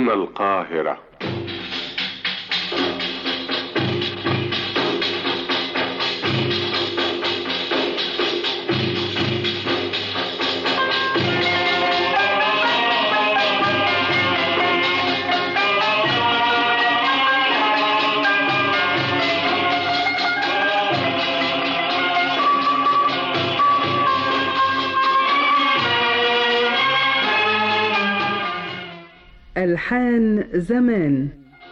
هنا القاهرة ألحان زمان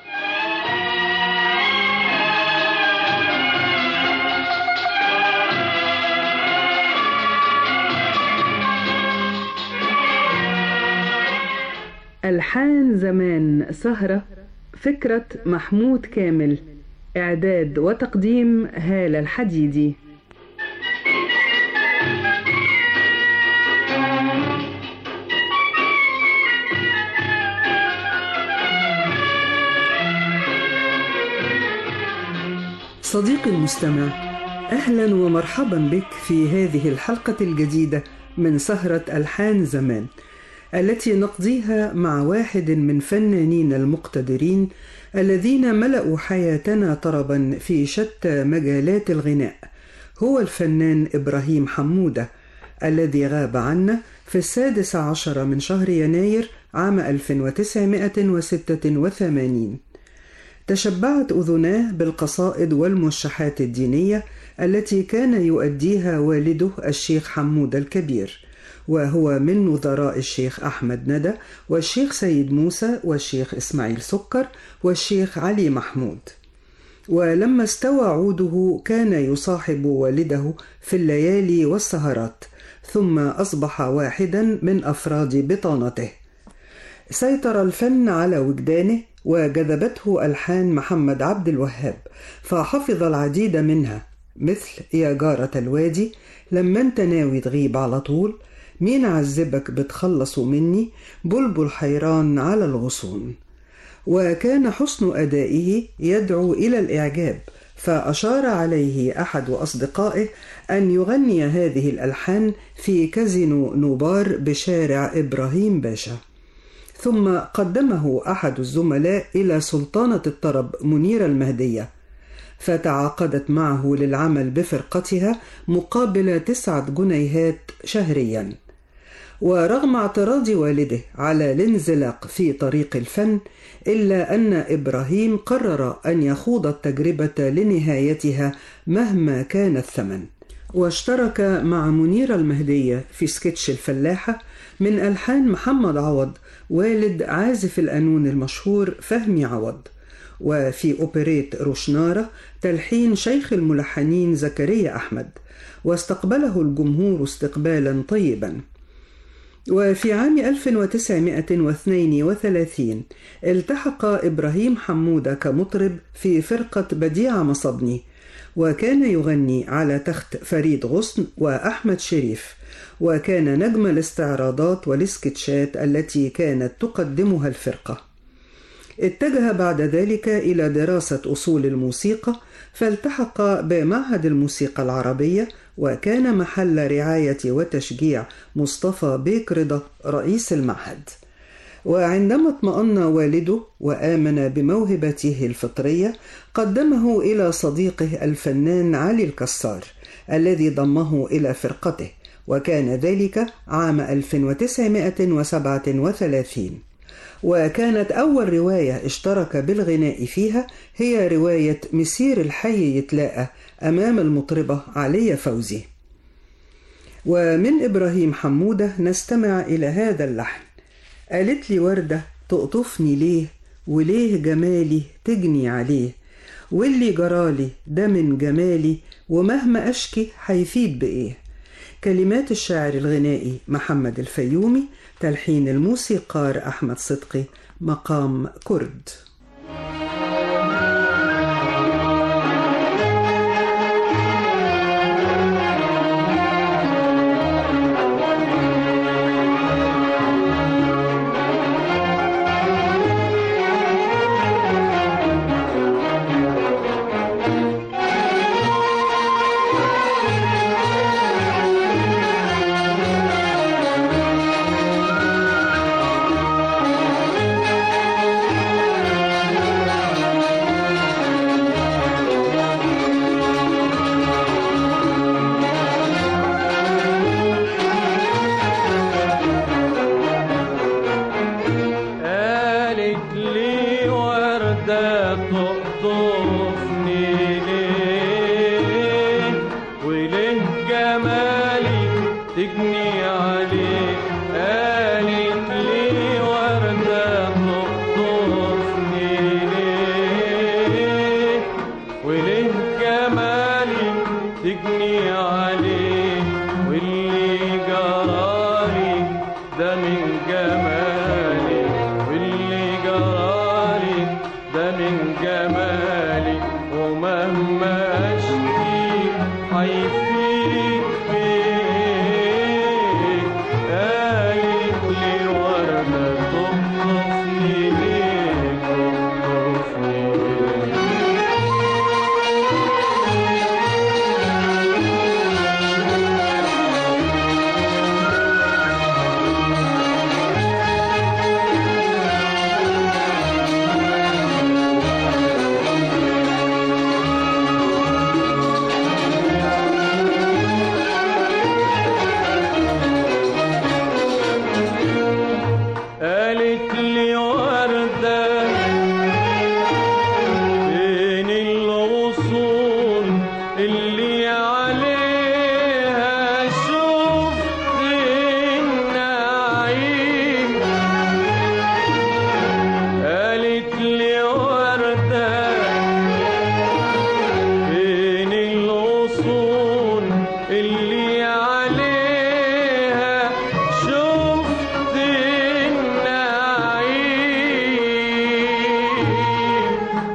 ألحان زمان سهرة فكرة محمود كامل إعداد وتقديم هالة الحديدي صديقي المستمع اهلا ومرحبا بك في هذه الحلقه الجديده من سهره الحان زمان التي نقضيها مع واحد من فنانين المقتدرين الذين ملأوا حياتنا طربا في شتى مجالات الغناء هو الفنان إبراهيم حمودة الذي غاب عنا في السادس عشر من شهر يناير عام 1986 تشبعت أذناه بالقصائد والموشحات الدينية التي كان يؤديها والده الشيخ حمود الكبير وهو من نظراء الشيخ أحمد ندى والشيخ سيد موسى والشيخ إسماعيل سكر والشيخ علي محمود ولما استوى عوده كان يصاحب والده في الليالي والسهرات ثم أصبح واحدا من أفراد بطانته سيطر الفن على وجدانه وجذبته ألحان محمد عبد الوهاب فحفظ العديد منها مثل يا جارة الوادي لما انت ناوي تغيب على طول مين عذبك بتخلصوا مني بلبل حيران على الغصون وكان حسن أدائه يدعو إلى الإعجاب فأشار عليه أحد أصدقائه أن يغني هذه الألحان في كازينو نوبار بشارع إبراهيم باشا ثم قدمه أحد الزملاء إلى سلطانة الطرب منيرة المهدية فتعاقدت معه للعمل بفرقتها مقابل تسعة جنيهات شهريا ورغم اعتراض والده على الانزلاق في طريق الفن إلا أن إبراهيم قرر أن يخوض التجربة لنهايتها مهما كان الثمن واشترك مع منيرة المهدية في سكتش الفلاحة من ألحان محمد عوض والد عازف القانون المشهور فهمي عوض وفي أوبريت روشنارة تلحين شيخ الملحنين زكريا أحمد واستقبله الجمهور استقبالا طيبا وفي عام 1932 التحق إبراهيم حمودة كمطرب في فرقة بديع مصبني وكان يغني على تخت فريد غصن وأحمد شريف وكان نجم الاستعراضات والسكتشات التي كانت تقدمها الفرقة اتجه بعد ذلك إلى دراسة أصول الموسيقى فالتحق بمعهد الموسيقى العربية وكان محل رعاية وتشجيع مصطفى بيك رضا رئيس المعهد وعندما اطمأن والده وآمن بموهبته الفطرية قدمه إلى صديقه الفنان علي الكسار الذي ضمه إلى فرقته وكان ذلك عام 1937 وكانت أول رواية اشترك بالغناء فيها هي رواية مسير الحي يتلاقى أمام المطربة علي فوزي ومن إبراهيم حمودة نستمع إلى هذا اللحن قالت لي وردة تقطفني ليه وليه جمالي تجني عليه واللي جرالي ده من جمالي ومهما أشكي هيفيد بإيه كلمات الشاعر الغنائي محمد الفيومي تلحين الموسيقار أحمد صدقي مقام كرد Thank you.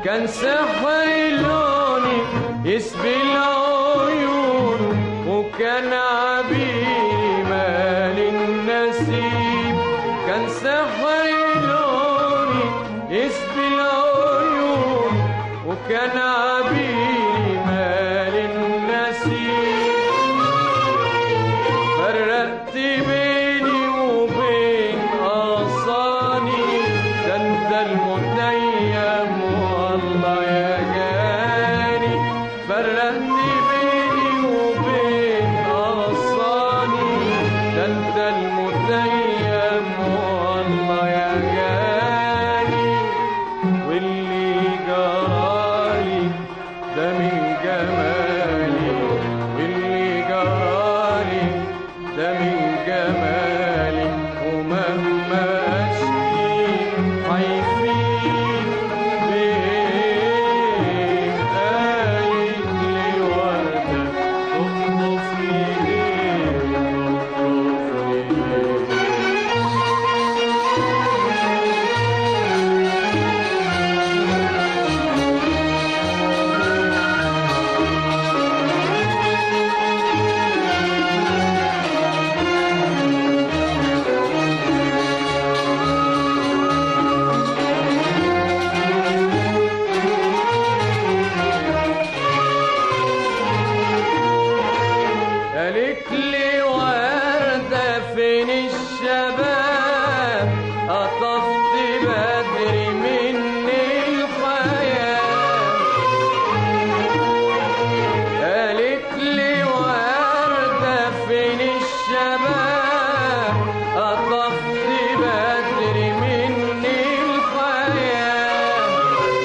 كان سحر لوني يسبي العيون وكان عبيري مال النسيم كان سحر لوني يسبي العيون وكان عبيري مال النسيم فرقت بيني وبين أغصاني ده انت المتيم والله يا جاني فرقت بيني وبين أغصاني ده انت المتيم والله يا جاني واللي جرالي ده من جمالي واللي جرالي ده من جمالي ومهما اشكي هيفيد بيه قايد لي وردة تخطفني ليه تخطفني ليه قالت لي وردة فين الشباب قطفت بدري من الحياة قالت لي وردة فين الشباب قطفت بدري من الحياة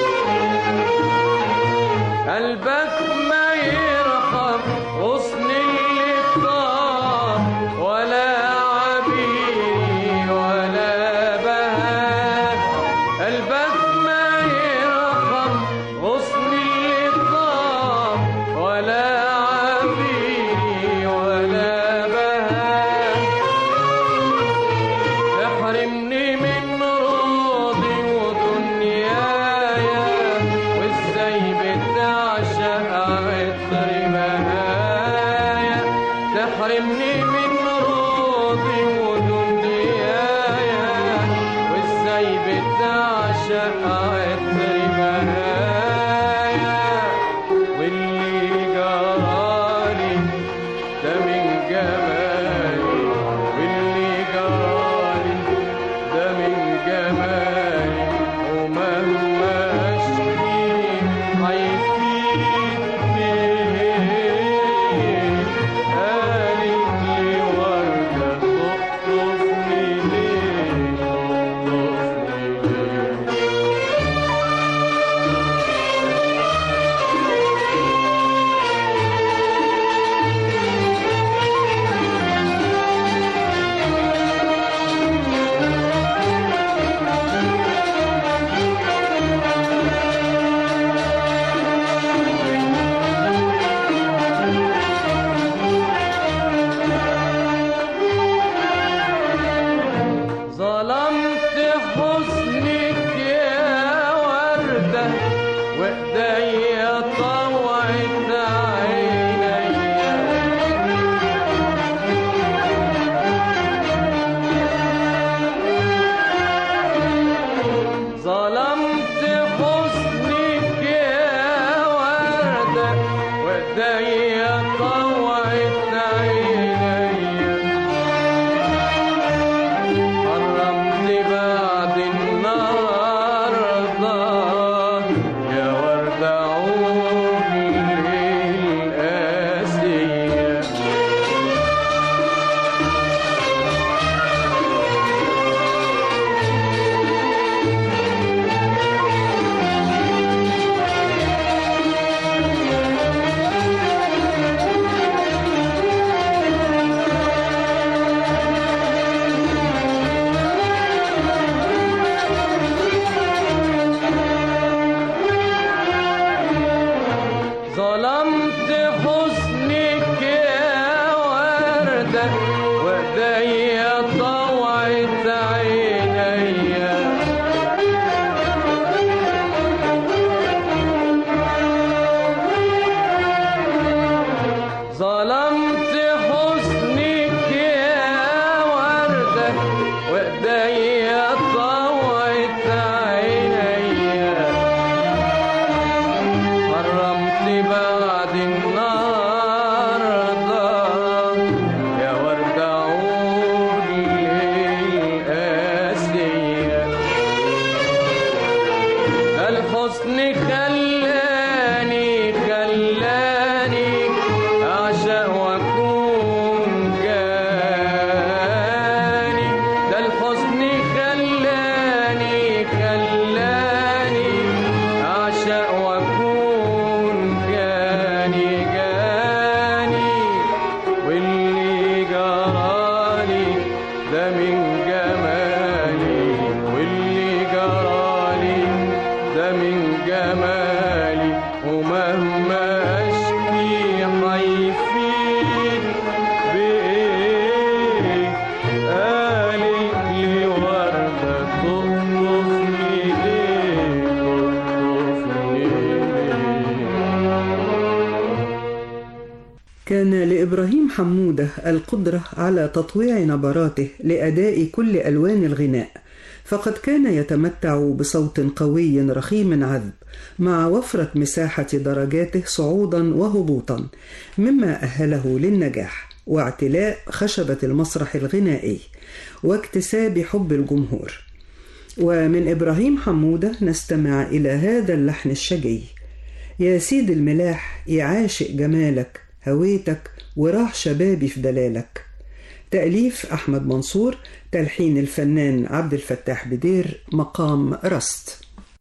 قلبك ما يرحم غصن اللي طار ولا عبيري ولا بهاء قلبك ما يرحم غصن اللي طار ولا عبيري ولا بهاء تحرمني من روضي ودنيايا وازاي بتعشق عطر بهايا تحرمني من روضي ودنيايا وازاي بتعشق عطر بهايا واللي جرالي ده من جمالي واللي جرالي ده من جمالي ومهما اشكي هيفيد بيه قالت لي وردة تخطفني ليه تخطفني ليه ظلمت حسنك يا وردة وإيديا طوعت عينيا ظلمت حسنك يا وردة وإيديا طوعت عينيا حرمت بعد النهارده يا ورد عودي للقاسية الحزن خلاني خلاني أعشق وأكون جاني ده الحزن خلاني خلاني أعشق وأكون جاني جاني واللي جرالي ده من جمالي واللي جرالي ده من جمالي ومهما اشكي هيفيد بايه قالت لي ورده تخطفني ليه تخطفني ليه كان لإبراهيم حمودة القدرة على تطويع نبراته لأداء كل ألوان الغناء فقد كان يتمتع بصوت قوي رخيم عذب مع وفرة مساحة درجاته صعودا وهبوطا مما أهله للنجاح واعتلاء خشبة المسرح الغنائي واكتساب حب الجمهور ومن إبراهيم حمودة نستمع إلى هذا اللحن الشجي يا سيد الملاح يا عاشق جمالك هويتك وراح شبابي في دلالك تأليف أحمد منصور تلحين الفنان عبد الفتاح بدير مقام رست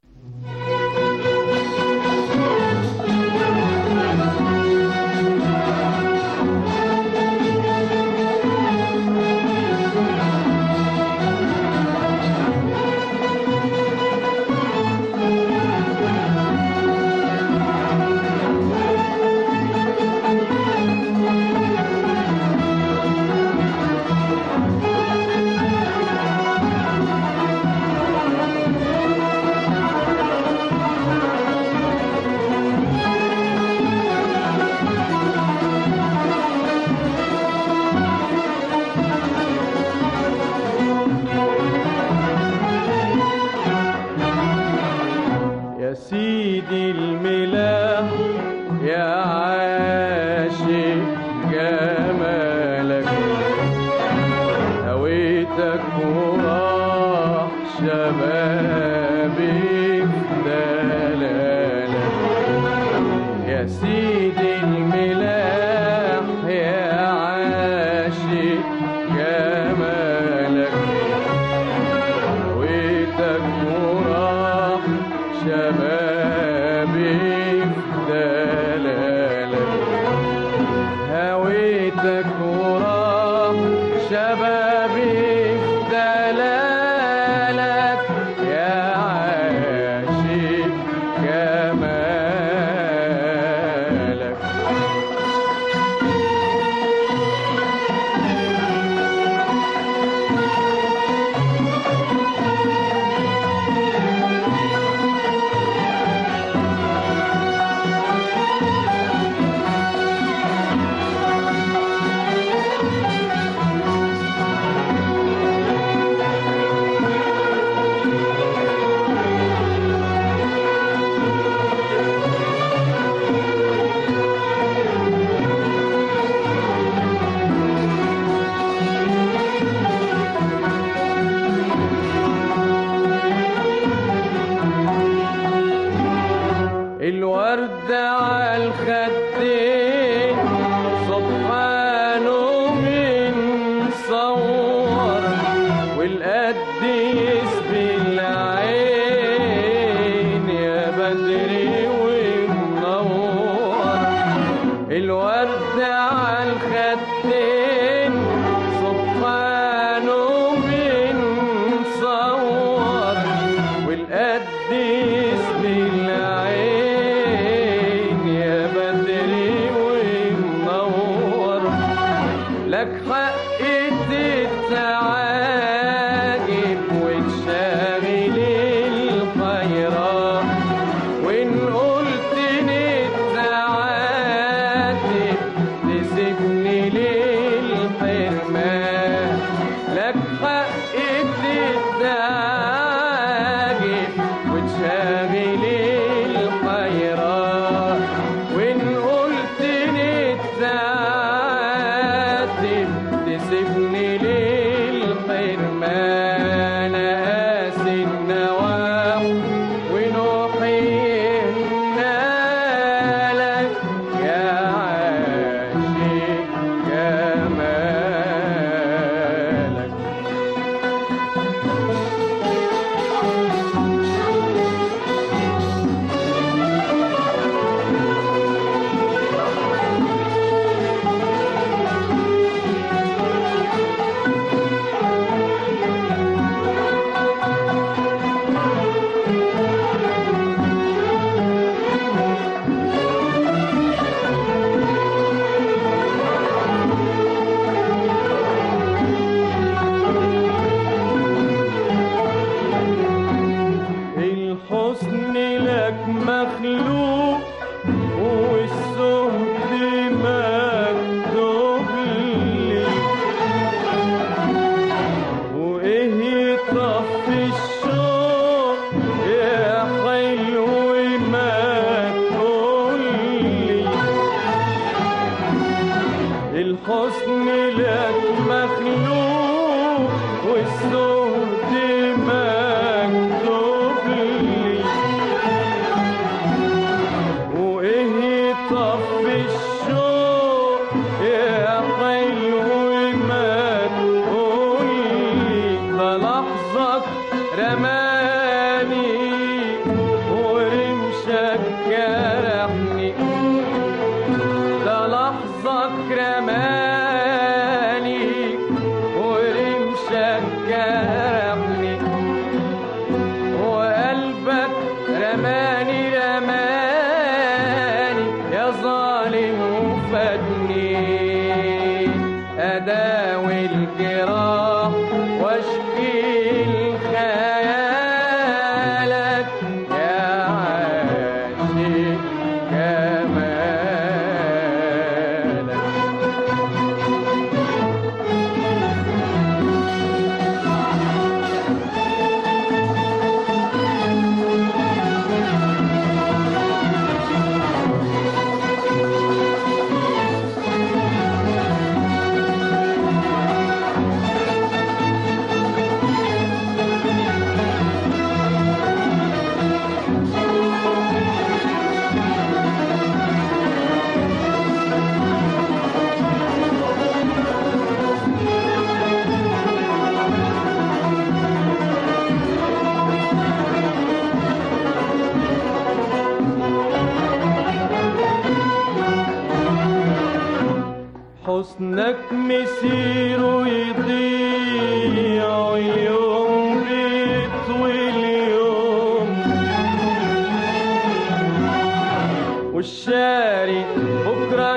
يا سيدي الملاح يا عاشق جمالك هويتك وراح شبابي في دلالك يا سيدي الملاح يا عاشق جمالك هويتك وراح شبابي في دلالك هويتك وراح شبابي في دلالك يا عاشق جمالك الورد على الخدين سبحانه من صور والقد يسبي العين يا بدري ومنور الورد على الخدين سبحانه من صور والقد يسبي العين يا بدري ومنور لك حق تتعاجب وتشاغل الحيران وإن قلت نتعاتب تسيبني للحرمان لك حق تتعاجب وتشاغل لك مخلوق والسهد مكتوب لي وايه يطفي الشوق يا حلو ما تقولي الحسن لك مخلوق والسهد مكتوب لي وايه يطفي الشوق يا حلو ما تقولي ده لحظك رماني ورمشك جرحني ده لحظك رماني ورمشك جرحني وقلبك رماني رماني يا ظالم وفادني أداوي الجراح واشكي لخيالك يا عاشق جمالك حسنك مسير ويضيع اليوم بيطوي اليوم والشاري بكرة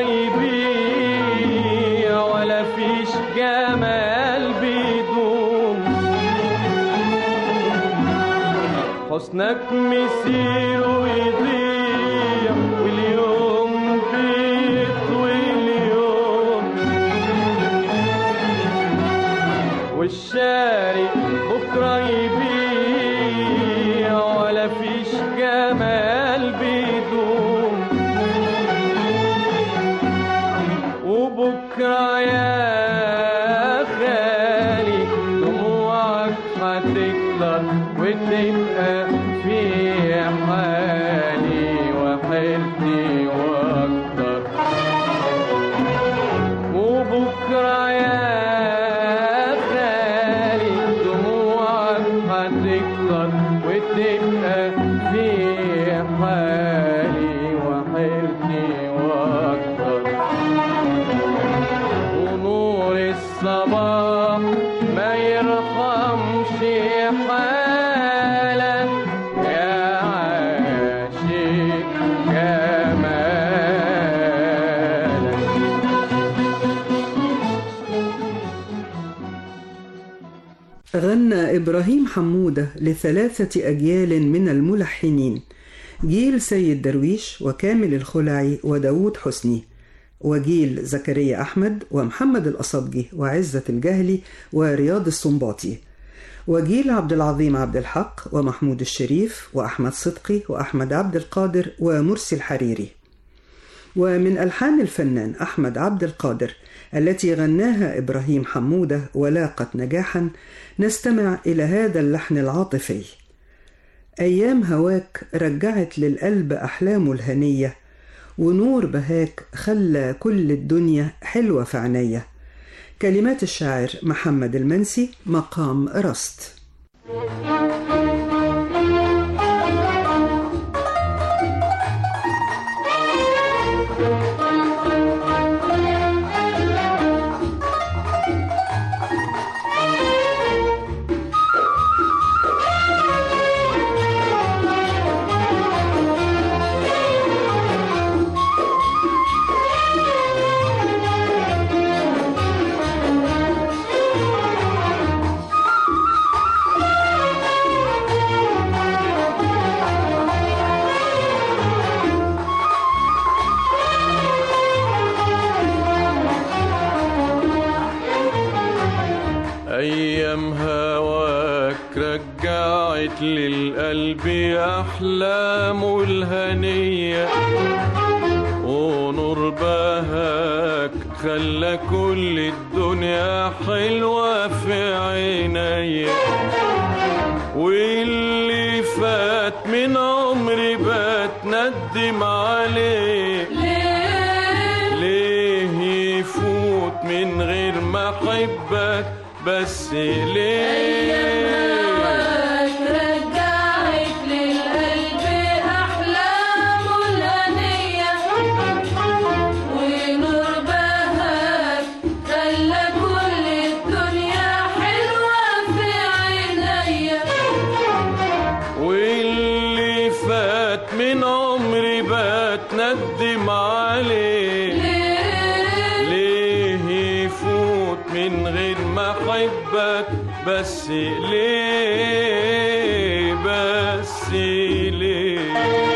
يبيع ولا فيش جمال بيدوم حسنك مسير ويضيع واليوم بيطوي اليوم والشاري بكرة يبيع ولا فيش جمال بيدوم وبكرة يا خالي دموعك هتكتر وتبقى في حالي وحيرتي واكتر وبكرة يا خالي دموعك هتكتر وتبقى في حالي وحيرتي واكتر ونور الصباح ما يرحمش حالك يا عاشق جمالك غنى إبراهيم حمودة لثلاثة أجيال من الملحنين جيل سيد درويش وكامل الخلعي وداود حسني وجيل زكريا أحمد ومحمد الأصبجي وعزة الجهلي ورياض السنباطي وجيل عبد العظيم عبد الحق ومحمود الشريف وأحمد صدقي وأحمد عبد القادر ومرسي الحريري ومن ألحان الفنان أحمد عبد القادر التي غناها إبراهيم حمودة ولاقت نجاحا نستمع إلى هذا اللحن العاطفي أيام هواك رجعت للقلب أحلامه الهنية ونور بهاك خلى كل الدنيا حلوة في عينيا كلمات الشاعر محمد المنسي مقام رست للقلب أحلامه الهنية ونور بهاك خلى كل الدنيا حلوة في عيني واللي فات من عمري بتندم عليه ليه يفوت من غير ما احبك بس ليه رجعت للقلب أحلامه الهنية ونور بهاك خلى كل الدنيا حلوة في عينيا واللي فات من عمري بتندم عليه ليه ليه يفوت من غير ما احبك بس ليه بس ليه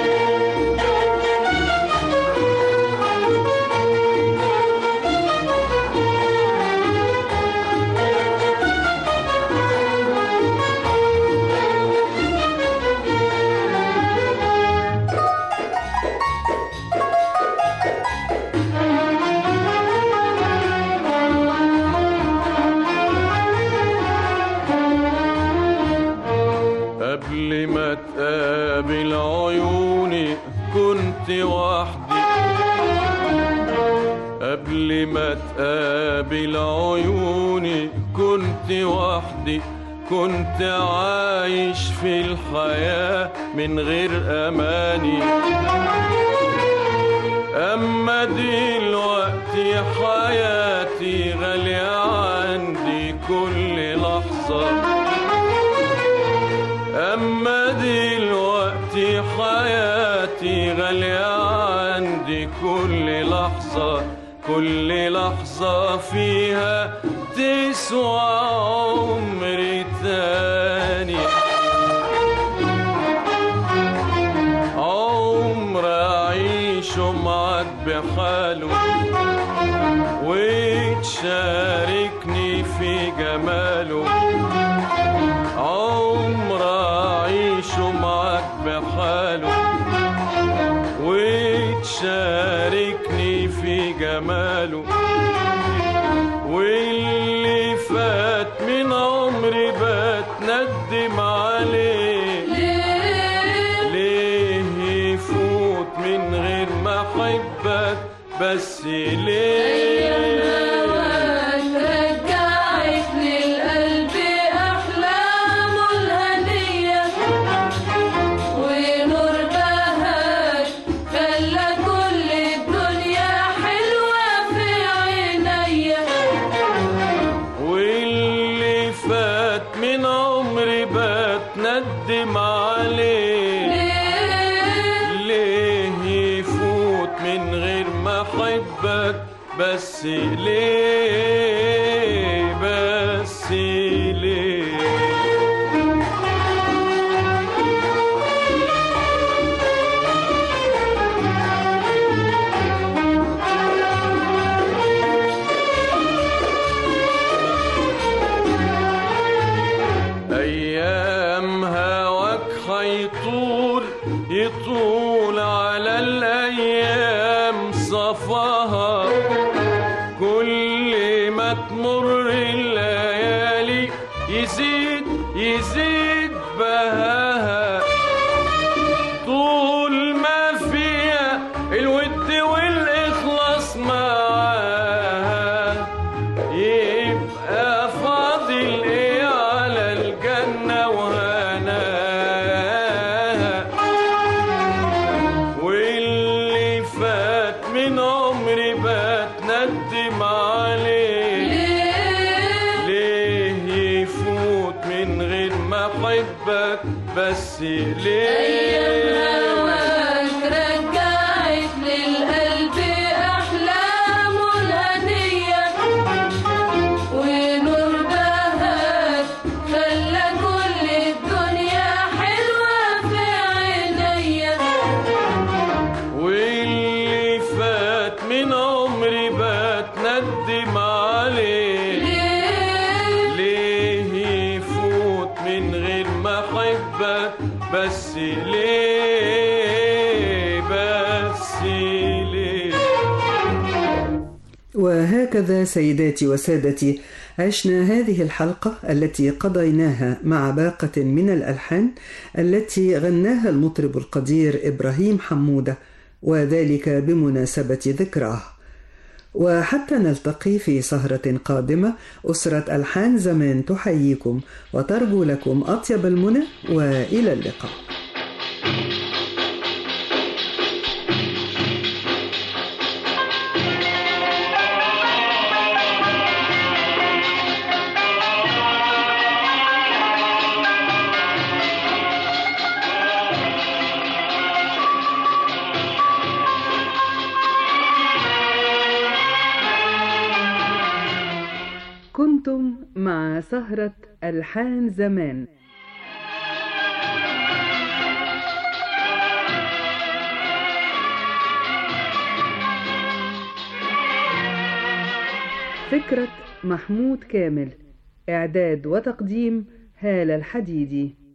قبل ما تقابل عيوني كنت وحدي قبل ما تقابل عيوني كنت وحدي كنت عايش في الحياة من غير أماني أما دلوقتي حياتي غالية عندي كل لحظة أما دلوقتي حياتي غالية عندي كل لحظة كل لحظة فيها تسوى عمري تاني عمر أعيشه معاك بحاله وتشاركني في جماله عمر أعيشه معاك بحاله وتشاركني في جماله واللي فات من عمري بتندم عليه ليه ليه يفوت من غير ما احبك بس ليه هواك رجعت للقلب أحلامه الهنية ونور بهاك خلى كل الدنيا حلوة في عينيا واللي فات من عمري بتندم عليه ليه ليه يفوت من غير ما احبك بس ليه بس ليه أيام هواك حيطول يطول على الأيام صفاها كل ما تمر الليالي يزيد يزيد بهاها طول ما فيها الود والإخلاص معاها يبقى فاضل ايه على الجنة وهناها واللي فات من عمري بتندم عليه ليه ليه يفوت من غير ما احبك بس أيام ليه هواك رجعت للقلب أحلامه الهنية ونور بهاك خلى كل الدنيا حلوة في عينيا واللي فات من عمري بتندم عليه ليه ليه يفوت من غير ما احبك ليه بس ليه وهكذا سيداتي وسادتي عشنا هذه الحلقة التي قضيناها مع باقة من الألحان التي غناها المطرب القدير إبراهيم حمودة وذلك بمناسبة ذكراه وحتى نلتقي في سهرة قادمة أسرة ألحان زمان تحييكم وترجو لكم أطيب المنى وإلى اللقاء كنتم مع سهرة ألحان زمان فكرة محمود كامل إعداد وتقديم هالة الحديدي